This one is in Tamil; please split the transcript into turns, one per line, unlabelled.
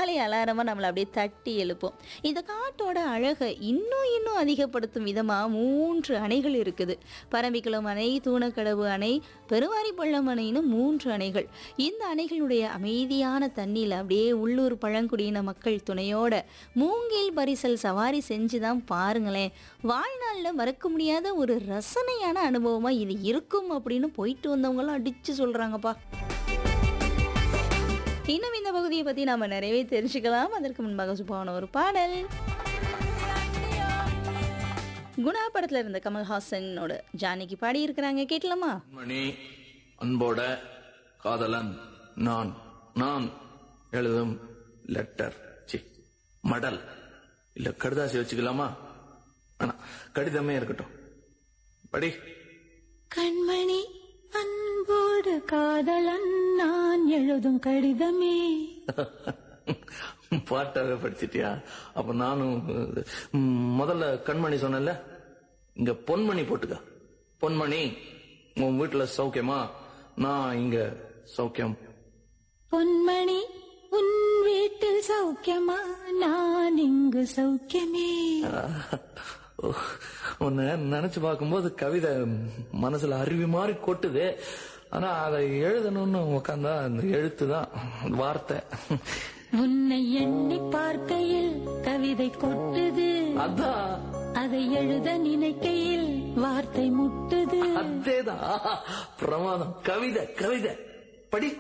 காலை அலாரமா நம்மளை அப்படியே தட்டி எழுப்பும் இந்த காட்டோட அழகை இன்னும் இன்னும் அதிகப்படுத்தும் விதமா மூன்று அணைகள் இருக்குது பரம்பிக்குளம் அணை தூணக்கடவு அணை பெருவாரிப்பள்ளம் அணைன்னு மூன்று அணைகள் இந்த அணைகளுடைய அமைதியான தண்ணியில் அப்படியே உள்ளூர் பழங்குடியின மக்கள் துணையோட மூங்கில் பரிசல் சவாரி செஞ்சு தான் பாருங்களேன் வாழ்நாளில் மறக்க முடியாத ஒரு ரசனையான அனுபவமா இது இருக்கும் அப்படின்னு போயிட்டு வந்தவங்களாம் அடிச்சு சொல்றாங்கப்பா இன்னும் இந்த பகுதியை பத்தி நாம நிறையவே தெரிஞ்சுக்கலாம் அதற்கு முன்பாக சுப்பான ஒரு பாடல் குணா படத்துல இருந்த கமல்ஹாசனோட ஜானகி பாடி இருக்கிறாங்க கேட்கலாமா
மணி அன்போட காதலன் நான் நான் எழுதும் லெட்டர் சி மடல் இல்ல கடுதாசி வச்சுக்கலாமா ஆனா கடிதமே இருக்கட்டும் படி
கண்மணி அன்போடு காதலன் நான் எழுதும் கடிதமே
பாட்டாவே படிச்சிட்டியா அப்ப நானும் ம், முதல்ல கண்மணி சொன்னேன்ல இங்க பொன்மணி போட்டுக்க பொன்மணி உன் வீட்டுல சௌக்கியமா நான் இங்க சௌக்கியம்
பொன்மணி உன் வீட்டில் சௌக்கியமா நான் இங்கு சௌக்கியமே
உன்னை நினைச்சு பார்க்கும்போது கவிதை மனசுல அருவி மாதிரி கொட்டுது ஆனா அதை எழுதணும்னு உக்காந்தா அந்த எழுத்து தான் வார்த்தை
உன்னை எண்ணி பார்க்கையில் கவிதை கொட்டுது
அதான்
அதை எழுத நினைக்கையில் வார்த்தை முட்டுது
அதேதான் பிரமாதம் கவிதை கவிதை படி